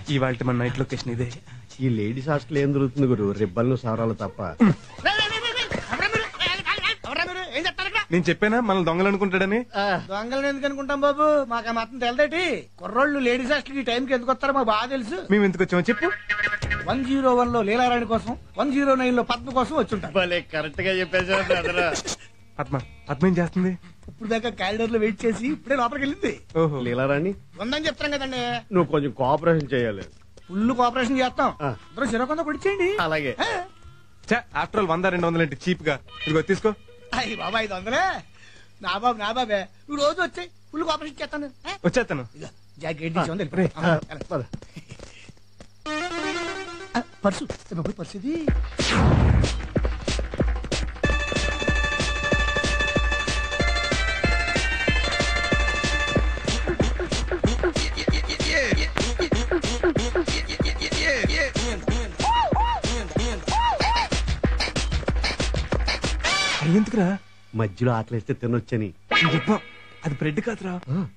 ఇవాళ మన night location ఇదే ఈ లేడీస్ హాస్టల్ ఏం దొరుకుతుంది గురు రిబ్బన్లు సారాలు తప్ప ఏం చెప్తారు ఇక్కడ నేను చెప్పానా మనల్ని దొంగలు అనుకుంటాడని దొంగలను ఎందుకు అనుకుంటాం బాబు మాకు ఆ మాత్రం తెలదేటి కుర్రోళ్ళు లేడీస్ హాస్టల్ ఈ టైంకి ఎందుకు వస్తారో మాకు బాగా తెలుసు మేము ఎందుకు వచ్చామో చెప్పు వన్ జీరో వన్ లో లీలారాణి కోసం వన్ జీరో నైన్ లో పద్మ కోసం వచ్చుంటారు భలే కరెక్ట్ గా చెప్పేశారు బ్రదర్ పద్మ పద్మ ఏం చేస్తుంది ఇప్పుడు దాకా క్యారిడర్ లో వెయిట్ చేసి ఇప్పుడే లోపలికి వెళ్ళింది ఓహో లీలారాణి ఉందని చెప్తాం కదండి నువ్వు కొంచెం కోఆపరేషన్ చేయాలి ఫుల్ కోఆపరేషన్ చేస్తాం ఆ. అందరూ చిరకొంద కొడిచేయండి అలాగే ఆఫ్టర్ ఆల్ వంద రెండు వందలు ఏంటి చీప్ గా ఇదిగో తీసుకో అయ్యి బాబా ఐదు వందలే నా బాబు నా బాబే నువ్వు రోజు వచ్చాయి ఫుల్ కోఆపరేషన్ చేస్తాను ఏ? వచ్చేస్తాను ఇదిగో, జాకెట్ తీసి ఉంది, వెళ్ళిపో. రే, ఆ, వెళ్ళ. పద. ఆ, పర్సు ఏ బాబోయ్, పర్సు ఇది అది ఎందుకురా మధ్యలో ఆకలిస్తే తినొచ్చని చెప్ప అది బ్రెడ్ కాదురా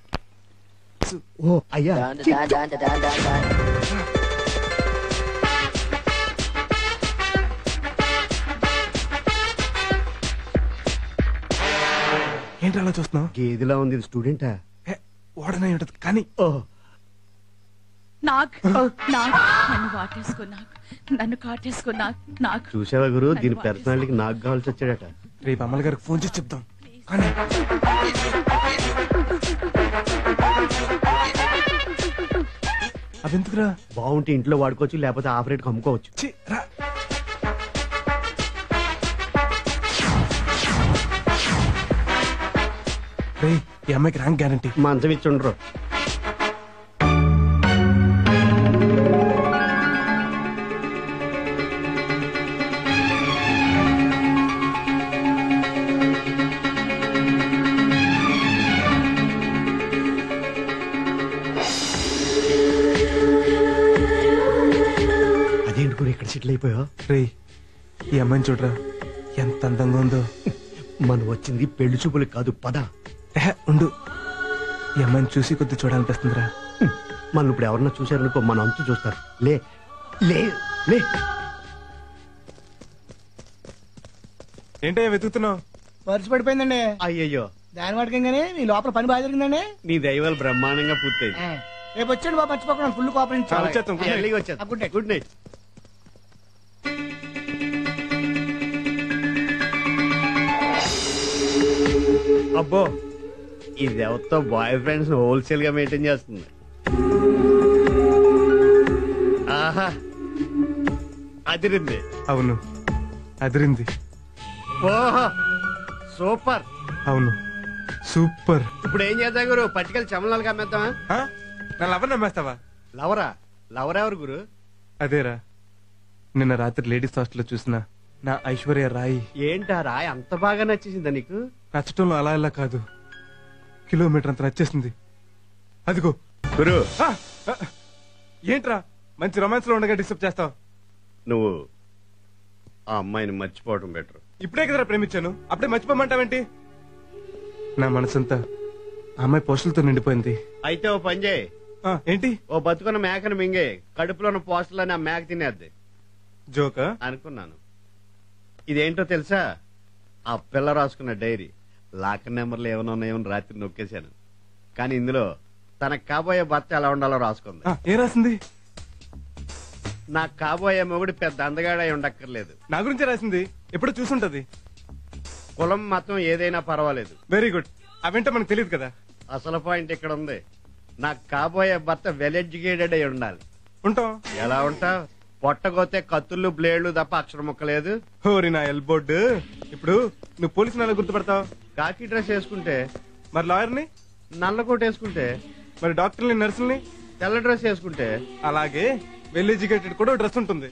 ఓ అయ్యా ఏంటి అలా చూస్తున్నావు గేదిలా ఉంది ఇది స్టూడెంటా ఓడనై ఉంటది కానీ ఓ నాక్ నాక్ నన్ను వాటేసుకో నాక్ నన్ను కాటేసుకో నాక్ నాక్ చూసావా గురు దీని పర్సనాలిటీకి నాకు కావాల్సి వచ్చాడట రేపు అమ్మల గారికి ఫోన్ చేసి చెప్తాం కానీ అది ఎందుకురా బాగుంటే ఇంట్లో వాడుకోవచ్చు లేకపోతే ఆఫ్ రేట్ అమ్ముకోవచ్చు ఛీ, రా రేయ్, ఈ అమ్మాయికి ర్యాంక్ గ్యారంటీ మంచం ఇచ్చి ఉండరు అదేంటి గురు ఇక్కడ సెటిల్ అయిపోయా రేయ్ ఈ అమ్మాయిని చూడరా ఎంత అందంగా ఉందో మనం వచ్చింది పెళ్లి చూపులు కాదు పద ఎహె, ఉండు ఈ అమ్మాయిని చూసి కొద్ది చూడాలనిపిస్తుందిరా హ్మ్. మనం ఇప్పుడు ఎవరన్నా చూశారనుకో మన అంతు చూస్తారు లే లే లే ఏంటయ్యా వెతుకుతున్నావు పర్సు పడిపోయిందండి అయ్యయ్యో దాని వాటికంగానే మీ లోపల పని బాగా జరిగిందండి నీ దైవాలు బ్రహ్మాండంగా పూర్తయింది ఆ, రేపు వచ్చాడు బాబు మర్చిపోకుండా ఫుల్ కోఆపరేషన్ ఆ, వచ్చేస్తాం గుడ్ నైట్. ఎర్లీగా వచ్చేది. ఆ, గుడ్ నైట్. గుడ్ నైట్ అబ్బో ఇది ఎవరితో బాయ్ ఫ్రెండ్స్ హోల్సేల్ గా మెయింటైన్ చేస్తుంది ఆహా అదిరింది అవును అదిరింది ఓహో సూపర్ అవును సూపర్ ఇప్పుడు ఏం చేద్దాం గురు పట్టుకెళ్ళి చమలాలుగా అమ్మేద్దామా ఆ? నా లవర్ నమ్మేస్తావా లవరా లవర్ ఎవరు గురు అదేరా నిన్న రాత్రి లేడీస్ హాస్టల్లో చూసిన నా ఐశ్వర్య రాయి ఏంటా రాయ్ అంత బాగా నచ్చేసిందా నీకు నచ్చటంలో అలా ఇలా కాదు కిలోమీటర్ అంత నచ్చేసింది అదిగో గురు ఆ! ఆ! ఏంట్రా మంచి రొమాన్స్ లో ఉండగా డిస్టర్బ్ చేస్తావు నువ్వు ఆ అమ్మాయిని మర్చిపోవడం బెటర్ ఇప్పుడే కదరా ప్రేమించాను అప్పుడే మర్చిపోమంటావేంటి నా మనసంతా ఆ అమ్మాయి పోస్టులతో నిండిపోయింది అయితే ఓ పని చేయి ఆ, ఏంటి ఓ బతుకున్న మేకను మింగే కడుపులో ఉన్న పోస్టులని ఆ మేక తినేద్ది జోకా అనుకున్నాను ఇదేంటో తెలుసా ఆ పిల్ల రాసుకున్న డైరీ లాక్ నెంబర్లు ఏమైనా ఉన్నాయో అని రాత్రి నొక్కేశాను కానీ ఇందులో తనకు కాబోయే భర్త ఎలా ఉండాలో రాసుకుంది ఆ, ఏం రాసింది నాకు కాబోయే మొగుడు పెద్ద అందగాడై ఉండక్కర్లేదు నా గురించే రాసింది ఎప్పుడు చూసుంటది కులం మతం ఏదైనా పర్వాలేదు వెరీ గుడ్ అవేంటో మనకు తెలియదు కదా అసలు పాయింట్ ఇక్కడ ఉంది నాకు కాబోయే భర్త వెల్ ఎడ్యుకేటెడ్ అయి ఉండాలి ఉంటాం ఎలా ఉంటావు పొట్టగోతే కత్తుళ్ళు బ్లేడ్లు తప్ప అక్షరం ముక్కలేదు హోరి నా ఎల్బోర్డ్ ఇప్పుడు నువ్వు పోలీసు నెల గుర్తుపడతావు కాకి డ్రెస్ వేసుకుంటే మరి లాయర్ని నల్ల కోట్ వేసుకుంటే మరి డాక్టర్ని నర్సుల్ని తెల్ల డ్రెస్ వేసుకుంటే అలాగే వెల్ ఎడ్యుకేటెడ్ కూడా డ్రెస్ ఉంటుంది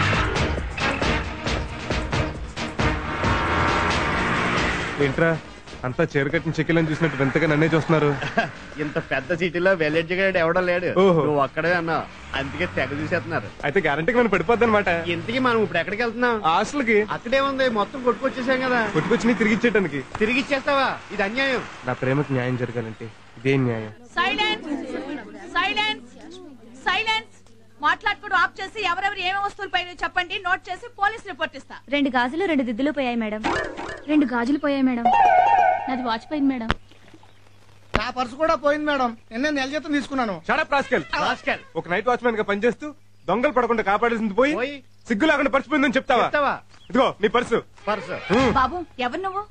ఏంట్రా అంతా చీరకట్టిన చెక్కిలని చూసినట్టు వింతగా నన్నే చూస్తున్నారు ఇంత పెద్ద సిటీలో వెల్ ఎడ్యుకేటెడ్ ఎవడో లేడు ఓహో. నువ్వు ఒక్కడే అన్నావు అందుకే తెగ చూసేస్తున్నారు అయితే గ్యారంటీకి మనం పడిపోద్ది అనమాట ఇంతకీ మనం ఇప్పుడు ఎక్కడికి వెళ్తున్నాం హాస్టల్కి అక్కడే ఉంది మొత్తం కొట్టుకొచ్చేసాం కదా కొట్టుకొచ్చి తిరిగి ఇచ్చేయడానికి తిరిగి ఇచ్చేస్తావా ఇది అన్యాయం నా ప్రేమకు న్యాయం జరగాలంటే ఇదే న్యాయం సైలెన్స్ సైలెన్స్ సైలెన్స్ మాట్లాడుకోవడం ఆఫ్ చేసి ఎవరెవరు ఏమేమి వస్తువులు పైన చెప్పండి నోట్ చేసి పోలీస్ రిపోర్ట్ ఇస్తా రెండు గాజులు రెండు దిద్దులు పోయాయి మేడం రెండు గాజులు పోయాయి మేడం నాది వాచ్ పోయింది మేడం నా పర్సు కూడా పోయింది మేడం నిన్న నెల జీతం తీసుకున్నాను షడప్ రాస్కెల్ రాస్కెల్. ఒక నైట్ వాచ్మెన్ గా పనిచేస్తూ దొంగలు పడకుండా కాపాడేసింది పోయి పోయి? సిగ్గు లేకుండా పర్చిపోయిందని చెప్తావా చెప్తావా ఇదిగో నీ పర్సు పర్సు బాబు ఎవరు నువ్వు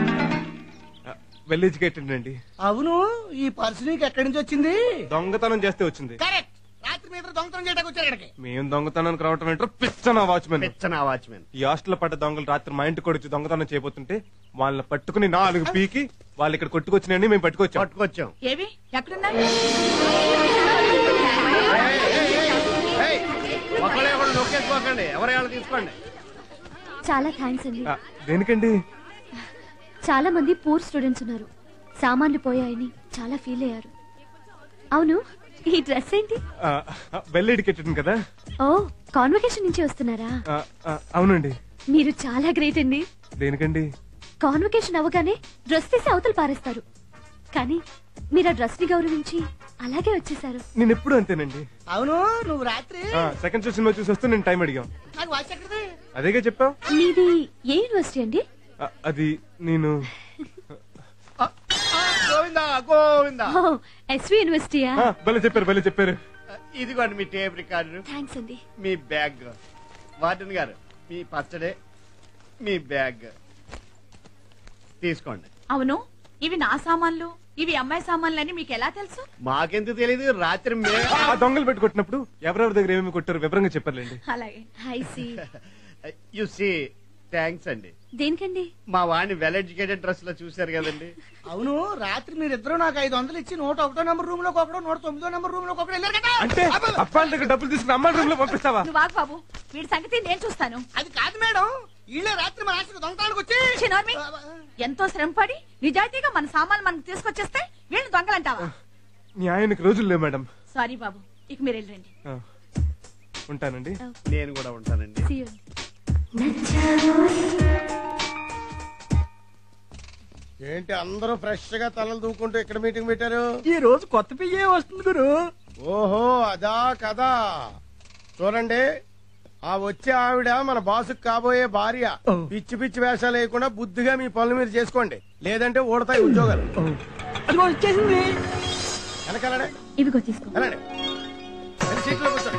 వెల్ ఎడ్యుకేటెడ్ అండి అవును ఈ పర్సు నీకు ఎక్కడి నుంచి వచ్చింది దొంగతనం చేస్తే వచ్చింది కరెక్ట్ రాత్రి మీద దొంగతనం చేయడానికి వచ్చారు ఇక్కడికి మేము దొంగతనానికి రావటం ఏంటో పిచ్చన వాచ్మెన్ పెచ్చన వాచ్మెన్ ఈ హాస్టల్ పడ్డ దొంగలు రాత్రి మా ఇంటికి వచ్చి దొంగతనం చేయబోతుంటే వాళ్ళని పట్టుకుని నాలుగు పీకి వాళ్ళు ఇక్కడ కొట్టుకొచ్చినాయని మేము పట్టుకొచ్చాం పట్టుకొచ్చాం ఏవి ఎక్కడున్నా ఏయ్, ఒకళ్ళే ఒకళ్ళు నొక్కేసుకోకండి ఎవరి వాళ్ళు తీసుకోండి చాలా థ్యాంక్స్ అండి ఆ, దేనికండి చాలా మంది పూర్ స్టూడెంట్స్ ఉన్నారు సామాన్లు పోయాయని చాలా ఫీల్ అయ్యారు అవును ఈ డ్రెస్ ఏంటి వెల్ ఎడ్యుకేటెడ్ కదా ఓ కాన్వకేషన్ నుంచి వస్తున్నారా ఆ, ఆ, అవునండి మీరు చాలా గ్రేట్ అండి దేనికండి కాన్వకేషన్ అవగానే డ్రెస్ తీసి అవతల పారేస్తారు కానీ మీరు ఆ డ్రెస్ ని గౌరవించి అలాగే వచ్చేసారు నేను ఎప్పుడు అంతేనండి అవును నువ్వు రాత్రి సెకండ్ షో సినిమా చూసి వస్తూ నేను టైం అడిగాం నాకు వాచ్ ఎక్కడిది అదేగా చెప్పావు మీది ఏ యూనివర్సిటీ అండి ఆ, అది నేను ఆ, గోవిందా గోవిందా ఓ ఎస్వి యూనివర్సిటీయా ఆ, భలే చెప్పారు భలే చెప్పారు ఇదిగోండి మీ టేప్ రికార్డు థ్యాంక్స్ అండి మీ బ్యాగ్ వార్డెన్ గారు మీ పచ్చడే మీ బ్యాగ్ తీసుకోండి అవును ఇవి నా సామాన్లు ఇవి అమ్మాయి సామాన్లు అని మీకు ఎలా తెలుసు మాకెందుకు తెలీదు రాత్రి మే ఆ దొంగలు పెట్టుకొట్టినప్పుడు ఎవరెవరి దగ్గర ఏమేమి కొట్టారు వివరంగా చెప్పర్లేండి అలాగే hi see you see thanks అండి దేనికండి మా వాడిని వెల్ ఎడ్యుకేటెడ్ డ్రెస్ లో చూశారు కదండి అవును రాత్రి మీరిద్దరు నాకు ఐదు వందలు ఇచ్చి నూట ఒకటో నెంబర్ రూమ్ లోకి ఒకడు నూట తొమ్మిదో నెంబర్ రూమ్ లోకి ఒకడు వెళ్ళారు కదా అంటే అప్పాల దగ్గర డబ్బులు తీసుకుని అమ్మాయి రూమ్ లో పంపిస్తావా నువ్వు ఆగు బాబు వీడి సంగతి నేను చూస్తాను అది కాదు మేడం వీళ్ళే రాత్రి మా హాస్టల్ దొంగతానికి వచ్చి ఛీ, నోర్మి. ఎంతో శ్రమపడి నిజాయితీగా మన సామాన్లు మనకు తీసుకొచ్చేస్తే వీళ్ళు దొంగలంటావా న్యాయానికి రోజులు లేవు మేడం సారీ బాబు ఇక మీరు వెళ్ళండి ఆ, ఉంటానండి నేను కూడా ఉంటానండి See you. ఏంటి అందరూ ఫ్రెష్ గా తలలు దూకుంటూ ఇక్కడ మీటింగ్ పెట్టారు ఈ రోజు కొత్త పియ్యే వస్తుంది గురు ఓహో అదా కదా చూడండి ఆ వచ్చే ఆవిడ మన బాసుకు కాబోయే భార్య ఓ. పిచ్చి పిచ్చి వేషాలు వేయకుండా బుద్ధిగా మీ పనులు మీరు చేసుకోండి లేదంటే ఊడతాయి ఉద్యోగాలు అదిగో వచ్చేసింది వెనకాలనే ఇవిగో తీసుకో వెళ్ళండి వెళ్ళి సీట్లో కూర్చోండి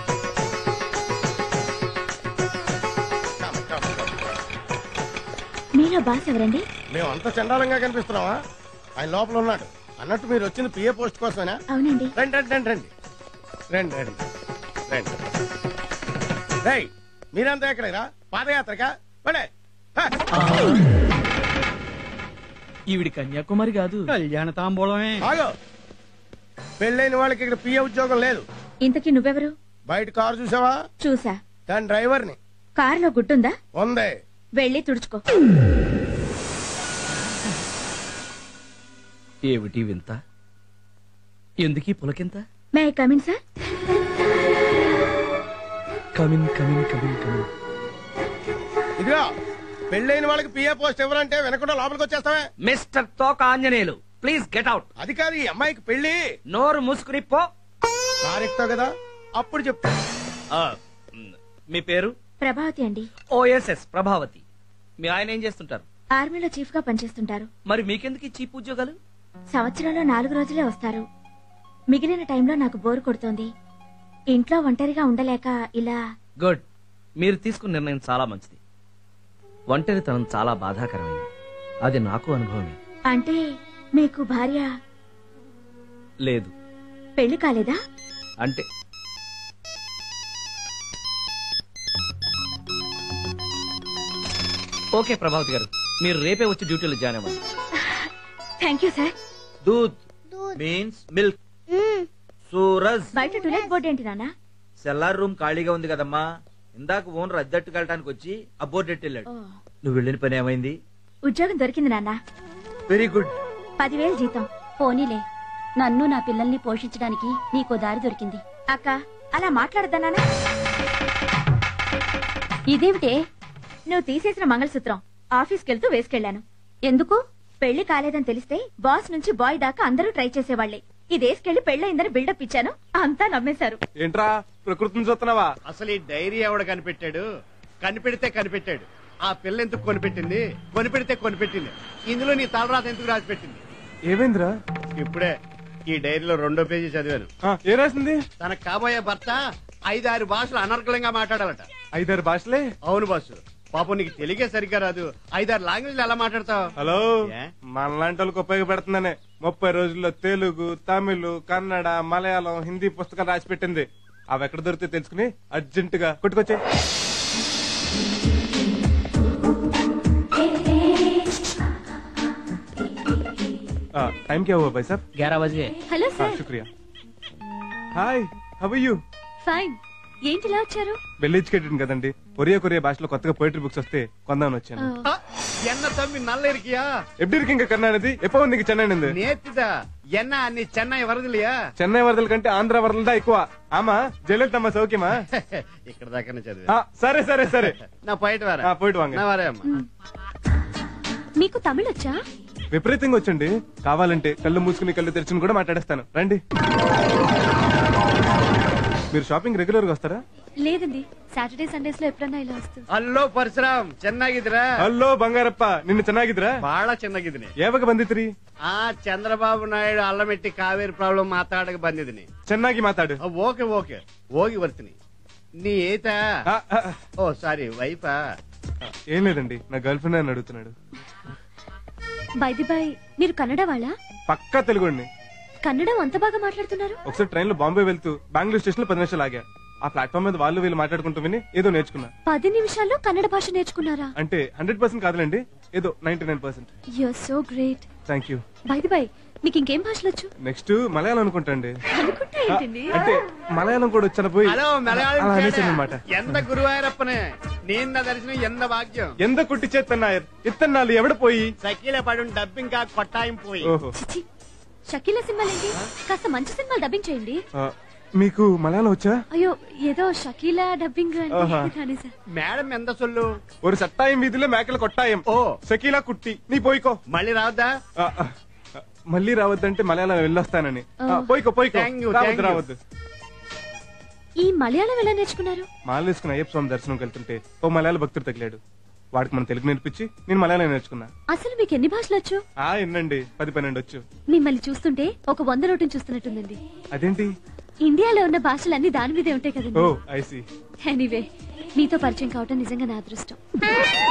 Come, come, come. మీలో బాస్ ఎవరండి మేము అంత చండాలంగా కనిపిస్తున్నావా ఆయన లోపల ఉన్నాడు అన్నట్టు మీరు వచ్చింది పిఏ పోస్ట్ కోసమేనా అవునండి రండి రండి రండి రండి రండి రండి రండి రై మీరంతా ఎక్కడరా పాదయాత్రకా పడే ఈవిడి కన్యాకుమారి కాదు కళ్యాణ తాంబూలమే ఆగు పెళ్ళైన వాళ్ళకి ఇక్కడ పిఏ ఉద్యోగం లేదు ఇంతకీ నువ్వెవరు బయట కారు చూసావా చూసా దాని డ్రైవర్ని కారులో గుడ్డుందా ఉంది వెళ్ళి తుడుచుకో ఏమిటి వింత ఎందుకీ పులకింత may come in sir come in come in come in come in ఇదిగో పెళ్ళైన వాళ్ళకి పిఏ పోస్ట్ ఎవరంటే వెనకుండా లోపలికి వచ్చేస్తావే మిస్టర్ తోక ఆంజనేయులు ప్లీజ్ గెట్ అవుట్ అది కాదు ఈ అమ్మాయికి పెళ్లి నోరు మూసుకుని పో కారు ఎక్కుతావు కదా అప్పుడు చెప్తా ఆ, మ్, మీ పేరు ప్రభావతి అండి ఓఎస్ఎస్ ప్రభావతి మీ ఆయన ఏం చేస్తుంటారు ఆర్మీలో చీఫ్ గా పనిచేస్తుంటారు మరి మీకెందుకు ఈ చీప్ ఉద్యోగాలు సంవత్సరంలో నాలుగు రోజులే వస్తారు మిగిలిన టైంలో నాకు బోర్ కొడుతోంది ఇంట్లో ఒంటరిగా ఉండలేక ఇలా గుడ్ మీరు తీసుకున్న నిర్ణయం చాలా మంచిది ఒంటరితనం చాలా బాధాకరమైంది అది నాకు అనుభవమే అంటే మీకు భార్య లేదు పెళ్లి కాలేదా అంటే ఓకే ప్రభావతి గారు మీరు రేపే వచ్చి డ్యూటీలో జాయిన్ అవ్వండి thank you sir doodh means milk Suraj బయట టూలెట్ బోర్డు ఏంటి నాన్న సెల్లార్ రూమ్ ఖాళీగా ఉంది కదమ్మా ఇందాక ఓనర్ అద్దెట్టుకు వెళ్ళడానికి వచ్చి ఆ బోర్డు ఎట్టి వెళ్ళాడు ఓ, నువ్వు వెళ్ళిన పని ఏమైంది ఉద్యోగం దొరికింది నాన్న వెరీ గుడ్ పదివేలు జీతం పోనీలే నన్ను నా పిల్లల్ని పోషించడానికి నీకో దారి దొరికింది అక్క అలా మాట్లాడద్దన్నానా ఇదేమిటే నువ్వు తీసేసిన మంగళసూత్రం ఆఫీస్కి వెళ్తూ వేసుకెళ్లాను ఎందుకు పెళ్లి కాలేదని తెలిస్తే బాస్ నుంచి బాయ్ దాకా అందరూ ట్రై చేసేవాళ్లే ఇదేసుకెళ్లి పెళ్ళయిందని బిల్డప్ ఇచ్చాను అంతా నమ్మేశారు ఏంట్రా ప్రకృతిని చూస్తున్నావా అసలు ఈ డైరీ ఎవడ కనిపెట్టాడు కనిపెడితే కనిపెట్టాడు ఆ పిల్ల ఎందుకు కొనిపెట్టింది కొనిపెడితే కొనిపెట్టింది ఇందులో నీ తలరాత ఎందుకు రాసి పెట్టింది ఏమైందిరా ఇప్పుడే ఈ డైరీలో రెండో పేజీ చదివాను ఆ, ఏం రాసింది తన కాబోయే భర్త ఐదారు భాషలు అనర్గళంగా మాట్లాడాలట ఐదారు భాషలే అవును బాసు పాపం నీకు తెలుగే సరిగ్గా రాదు ఐదారు లాంగ్వేజ్ ఎలా మాట్లాడతావు హలో ఏ? మనలాంటి వాళ్ళకి ఉపయోగపడుతుందనే ముప్పై రోజుల్లో తెలుగు తమిళ్ కన్నడ మలయాళం హిందీ పుస్తకాలు రాసి పెట్టింది అవి ఎక్కడ దొరికితే తెలుసుకుని అర్జెంట్ గా కొట్టుకొచ్చే टाइम क्या हुआ भाई साहब గ్యారా బజే హలో हाँ సార్ शुक्रिया హాయ్ హవ్ యూ ఫైన్ ఏంటి ఇలా వచ్చారు వెల్ ఎడ్యుకేటెడ్ కదండి కొరియా కొరియా భాషలో కొత్తగా పోయిటరీ బుక్స్ వస్తే కొందామని వచ్చాను ఆ, ఆ, ఎన్న తమ్మి నల్ల இருக்கியா எப்படி இருக்கீங்க కర్ణానిది ఎప్పో ఉంది చెన్నై నుండి నేతిదా ఎన్న నీ చెన్నై వరదలియా చెన్నై వరదల కంటే ఆంధ్ర వరదలు దా ఎక్కువ ఆమా జయలలితమ్మ సౌఖ్యమా ఇక్కడ దాకానే ఆ, చదివా సరే సరే సరే నా బయట ఆ, వారా పోయిட்டு వాంగ నా వారే అమ్మా మీకు తమిళ్ వచ్చా విపరీతంగా వచ్చండి కావాలంటే కళ్ళు మూసుకుని కళ్ళు తెరుచుని కూడా మాట్లాడేస్తాను రండి మీరు షాపింగ్ రెగ్యులర్ గా వస్తారా లేదండి సాటర్డే సండేస్ లో ఎప్పుడన్నా ఇలా వస్తుంది ಹಲೋ ಪರಶುರಾಮ್ ಚೆನ್ನಾಗಿದ್ದೀರಾ హలో బంగారప్ప నిన్ను ಚೆನ್ನಾಗಿದ್ರಾ ಬಹಳ ಚೆನ್ನಾಗಿದ್ದೀನಿ ಯಾವಾಗ ಬಂದಿದ್ರಿ ಆ ಚಂದ್ರಬಾಬು ನಾಯ್ಡು ಅಲ್ಲಮೆಟ್ಟಿ ಕಾವೇರಿ ಪ್ರಾಬ್ಲಮ್ ಮಾತಾಡಕ್ ಬಂದಿದ್ದೀನಿ ಚೆನ್ನಾಗಿ ಮಾತಾಡು ಆ, ಓಕೆ ಓಕೆ ಹೋಗಿ ಬರ್ತೀನಿ ನೀ ಏತಾ ఆ, ఆ, ఓ సారీ వైఫా ఆ, ఏం లేదండి నా గర్ల్ ఫ్రెండ్ అని అడుగుతున్నాడు బైది బై మీరు కన్నడ వాళ్ళా పక్కా తెలుగుండి కన్నడం అంత బాగా మాట్లాడుతున్నారు ఒకసారి ట్రైన్ లో బాంబే వెళ్తూ బెంగళూరు స్టేషన్ లో పది నిమిషాలు ఆగా ఆ ప్లాట్ఫామ్ మీద వాళ్ళు వీళ్ళు మాట్లాడుకుంటూ విని ఏదో నేర్చుకున్నా పది నిమిషాల్లో కన్నడ భాష నేర్చుకున్నారా అంటే హండ్రెడ్ పర్సెంట్ కాదులేండి ఏదో ninety nine percent you're so great thank you by the by మీకు ఇంకేం భాషలు వచ్చు నెక్స్ట్ మలయాళం అనుకుంటండి అనుకుంటా ఆ, ఏంటండి అంటే మలయాళం కూడా వచ్చాను పోయి హలో మలయాళం అలా చేడా? అనేసాను అనమాట ఎంత గురువాయూరప్పనే నిన్న దర్శనం ఎంత భాగ్యం ఎంత కుట్టి చేతన్నాయర్ ఇత్తన్నాళ్ళు ఎవడ పోయి సకీల పడు డబ్బింగ్ కా కొట్టాయం పోయి ఓహో చిచి షకీలా సినిమాలు ఏంటి కాస్త మంచి సినిమాలు డబ్బింగ్ చేయండి ఆ, మీకు మలయాళం వచ్చా అయ్యో ఏదో షకీలా డబ్బింగ్ ఆహా. అంటే కానీ సార్ మేడం ఎంత సొల్లు ஒரு சட்டாயம் வீதியில మేకల కొట్టాయం ఓ సకీలా కుట్టి నీ పోయికో మళ్ళీ రావద్దా ఆ, ఆ, మళ్ళీ రావద్దంటే మలయాళం వెళ్ళొస్తానని ఆ, పోయికో పోయికో Thank you, రావద్దు thank you. రావద్దు ఈ మలయాళం ఎలా నేర్చుకున్నారు మాలేసుకుని అయ్యప్ప స్వామి దర్శనంకి వెళ్తుంటే ఓ మలయాళ భక్తుడు తగిలాడు వాడికి మన తెలుగు నేర్పించి నేను మలయాళం నేర్చుకున్నా అసలు మీకు ఎన్ని భాషలు వచ్చు ఆ ఎన్నండి పది పన్నెండు వచ్చు మిమ్మల్ని చూస్తుంటే ఒక వంద నోటుని చూస్తున్నట్టుందండి అదేంటి ఇండియాలో ఉన్న భాషలన్నీ దాని మీదే ఉంటాయి ఓ కదండి ఐసి ఎనీవే మీతో పరిచయం కావటం నిజంగా నా అదృష్టం